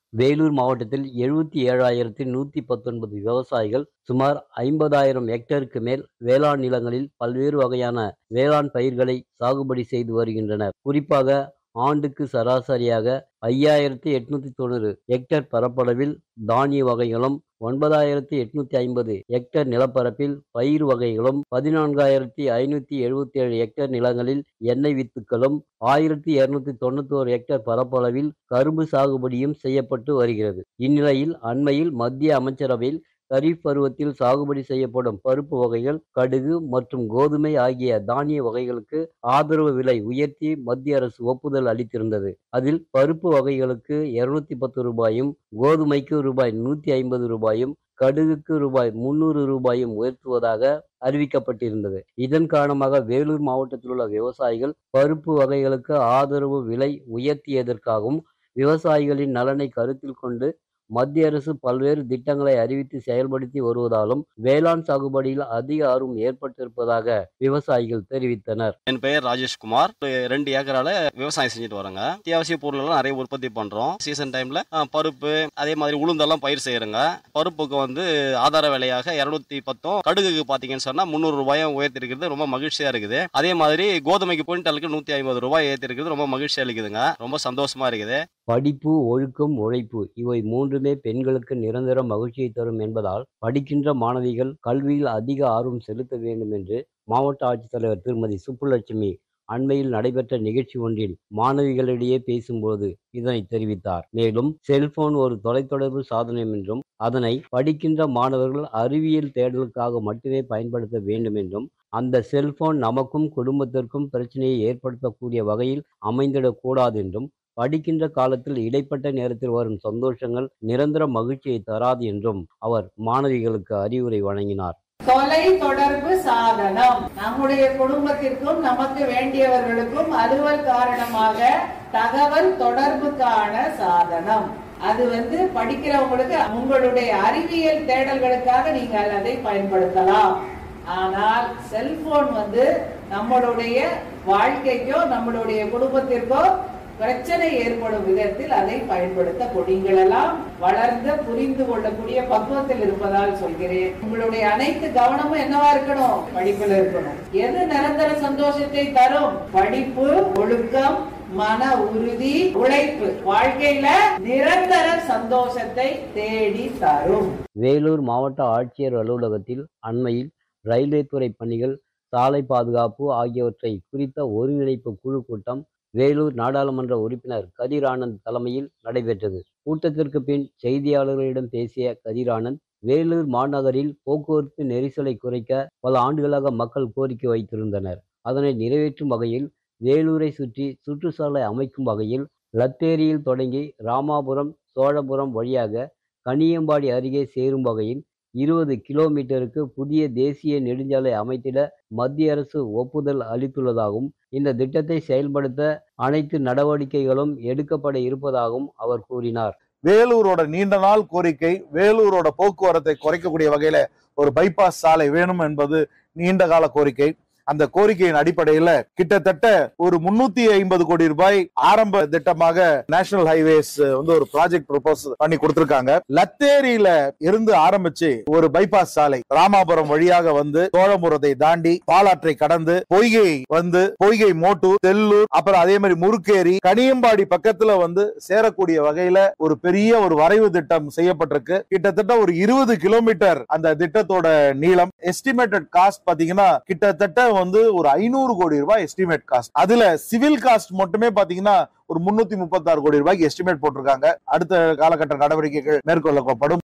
வேலூர் மாவட்டத்தில் எழுபத்தி ஏழாயிரத்தி நூற்றி பத்தொன்பது விவசாயிகள் சுமார் ஐம்பதாயிரம் ஹெக்டேருக்கு மேல் வேளாண் நிலங்களில் பல்வேறு வகையான வேளாண் பயிர்களை சாகுபடி செய்து வருகின்றனர் குறிப்பாக ஆண்டுக்கு சராசரியாக ஐயாயிரத்தி எட்நூத்தி தொண்ணூறு ஹெக்டேர் பரப்பளவில் தானிய வகைகளும் ஒன்பதாயிரத்தி எட்நூத்தி ஐம்பது ஹெக்டேர் நிலப்பரப்பில் பயிர் வகைகளும் பதினான்காயிரத்தி ஐநூத்தி எழுபத்தி ஏழு ஹெக்டேர் நிலங்களில் எண்ணெய் வித்துக்களும் ஆயிரத்தி இருநூத்தி தொண்ணூத்தோரு ஹெக்டேர் பரப்பளவில் கரும்பு சாகுபடியும் செய்யப்பட்டு வருகிறது இந்நிலையில் அண்மையில் மத்திய அமைச்சரவையில் கரீப் பருவத்தில் சாகுபடி செய்யப்படும் பருப்பு வகைகள் கடுகு மற்றும் கோதுமை ஆகிய தானிய வகைகளுக்கு ஆதரவு விலை உயர்த்தி மத்திய அரசு ஒப்புதல் அளித்திருந்தது அதில் பருப்பு வகைகளுக்கு இருநூத்தி பத்து ரூபாயும் கோதுமைக்கு ரூபாய் நூத்தி ஐம்பது ரூபாயும் கடுகுக்கு ரூபாய் முன்னூறு ரூபாயும் உயர்த்துவதாக அறிவிக்கப்பட்டிருந்தது இதன் காரணமாக வேலூர் மாவட்டத்தில் உள்ள விவசாயிகள் பருப்பு வகைகளுக்கு ஆதரவு விலை உயர்த்தியதற்காகவும் விவசாயிகளின் நலனை கருத்தில் கொண்டு மத்திய அரசு பல்வேறு திட்டங்களை அறிவித்து செயல்படுத்தி வருவதாலும் வேளாண் சாகுபடியில் அதிக ஆர்வம் ஏற்பட்டிருப்பதாக விவசாயிகள் தெரிவித்தனர் என் பெயர் ராஜேஷ்குமார் ஒரு ரெண்டு ஏக்கரால விவசாயம் செஞ்சுட்டு வரோங்க அத்தியாவசிய பொருளெல்லாம் நிறைய உற்பத்தி பண்றோம் சீசன் டைம்ல அஹ், பருப்பு அதே மாதிரி உளுந்தெல்லாம் பயிர் செய்யறோங்க பருப்புக்கு வந்து ஆதார விலையாக இருநூத்தி பத்தும் கடுகுக்கு பாத்தீங்கன்னு சொன்னா முந்நூறு ரூபாயும் உயர்த்தி இருக்கிறது ரொம்ப மகிழ்ச்சியா இருக்குது அதே மாதிரி கோதுமைக்கு குவிண்டலுக்கு நூத்தி ஐம்பது ரூபாய் ஏற்றி இருக்கிறது ரொம்ப மகிழ்ச்சியா இருக்குதுங்க ரொம்ப சந்தோஷமா இருக்குது படிப்பு ஒழுக்கம் உழைப்பு இவை மூன்றுமே பெண்களுக்கு நிரந்தர மகிழ்ச்சியை தரும் என்பதால் படிக்கின்ற மாணவிகள் கல்வியில் அதிக ஆர்வம் செலுத்த வேண்டும் என்று மாவட்ட ஆட்சித்தலைவர் திருமதி சுப்புலட்சுமி அண்மையில் நடைபெற்ற நிகழ்ச்சி ஒன்றில் மாணவிகளிடையே பேசும்போது இதனை தெரிவித்தார் மேலும் செல்போன் ஒரு தொலைத்தொடர்பு சாதனம் என்றும் அதனை படிக்கின்ற மாணவர்கள் அறிவியல் தேடலுக்காக மட்டுமே பயன்படுத்த வேண்டும் என்றும் அந்த செல்போன் நமக்கும் குடும்பத்திற்கும் பிரச்சனையை ஏற்படுத்தக்கூடிய வகையில் அமைந்திடக்கூடாது என்றும் படிக்கின்ற காலத்தில் இடைப்பட்ட நேரத்தில் வரும் சந்தோஷங்கள் நிரந்தர மகிழ்ச்சியை தராது என்றும் அவர் மாணவிகளுக்கு அறிவுரை வழங்கினார் தொலை தொடர்பு சாதனம் நம்முடைய குடும்பத்திற்கும் நமக்கு வேண்டியவர்களுக்கும் அலுவல் காரணமாக தகவல் தொடர்புக்கான சாதனம் அது வந்து படிக்கிறவங்களுக்கு உங்களுடைய அறிவியல் தேடல்களுக்காக நீங்கள் அதை பயன்படுத்தலாம் ஆனால் செல்போன் வந்து நம்மளுடைய வாழ்க்கைக்கோ நம்மளுடைய குடும்பத்திற்கோ பிரச்சனை ஏற்படும் விதத்தில் அதை பயன்படுத்த கொடிங்களெல்லாம் வளர்ந்து புரிந்து கொள்ளக்கூடிய பக்குவத்தில் இருப்பதால் சொல்கிறேன் உங்களுடைய அனைத்து கவனமும் என்னவா இருக்கணும் படிப்புல இருக்கணும் எது நிரந்தர சந்தோஷத்தை தரும் படிப்பு ஒழுக்கம் மன உறுதி உழைப்பு வாழ்க்கையில நிரந்தர சந்தோஷத்தை தேடி தரும் வேலூர் மாவட்ட ஆட்சியர் அலுவலகத்தில் அண்மையில் ரயில்வே துறை பணிகள் சாலை பாதுகாப்பு ஆகியவற்றை குறித்த ஒருங்கிணைப்பு குழு கூட்டம் வேலூர் நாடாளுமன்ற உறுப்பினர் கதிர் ஆனந்த் தலைமையில் நடைபெற்றது கூட்டத்திற்கு பின் செய்தியாளர்களிடம் பேசிய கதிர் ஆனந்த் வேலூர் மாநகரில் போக்குவரத்து நெரிசலை குறைக்க பல ஆண்டுகளாக மக்கள் கோரிக்கை வைத்திருந்தனர் அதனை நிறைவேற்றும் வகையில் வேலூரை சுற்றி சுற்றுச்சாலை அமைக்கும் வகையில் லத்தேரியில் தொடங்கி ராமாபுரம் சோழபுரம் வழியாக கனியம்பாடி அருகே சேரும் வகையில் இருபது கிலோமீட்டருக்கு புதிய தேசிய நெடுஞ்சாலை அமைத்திட மத்திய அரசு ஒப்புதல் அளித்துள்ளதாகவும் இந்த திட்டத்தை செயல்படுத்த அனைத்து நடவடிக்கைகளும் எடுக்கப்பட இருப்பதாகவும் அவர் கூறினார் வேலூரோட நீண்ட நாள் கோரிக்கை வேலூரோட போக்குவரத்தை குறைக்கக்கூடிய வகையில ஒரு பைபாஸ் சாலை வேணும் என்பது நீண்ட கால கோரிக்கை அந்த கோரிக்கையின் அடிப்படையில கிட்டத்தட்ட ஒரு முன்னூத்தி ஐம்பது கோடி ரூபாய் ஆரம்ப திட்டமாக நேஷனல் ஹைவேஸ் வந்து ஒரு ப்ராஜெக்ட் ப்ரொபோஸ் பண்ணி கொடுத்திருக்காங்க லத்தேரியில இருந்து ஆரம்பிச்சு ஒரு பைபாஸ் சாலை ராமாபுரம் வழியாக வந்து சோழபுரத்தை தாண்டி பாலாற்றை கடந்து பொய்கை வந்து பொய்கை மோட்டூர் தெல்லூர் அப்புறம் அதே மாதிரி முறுக்கேரி கனியம்பாடி பக்கத்துல வந்து சேரக்கூடிய வகையில ஒரு பெரிய ஒரு வரைவு திட்டம் செய்யப்பட்டிருக்கு கிட்டத்தட்ட ஒரு இருபது கிலோமீட்டர் அந்த திட்டத்தோட நீளம் எஸ்டிமேட்டட் காஸ்ட் பாத்தீங்கன்னா கிட்டத்தட்ட வந்து ஒரு ஐநூறு கோடி ரூபாய் எஸ்டிமேட் காஸ்ட் அதுல சிவில் காஸ்ட் மட்டுமே பாத்தீங்கன்னா ஒரு முன்னூத்தி முப்பத்தாறு கோடி ரூபாய்க்கு எஸ்டிமேட் போட்டிருக்காங்க அடுத்த காலகட்ட நடவடிக்கைகள் மேற்கொள்ளப்படும்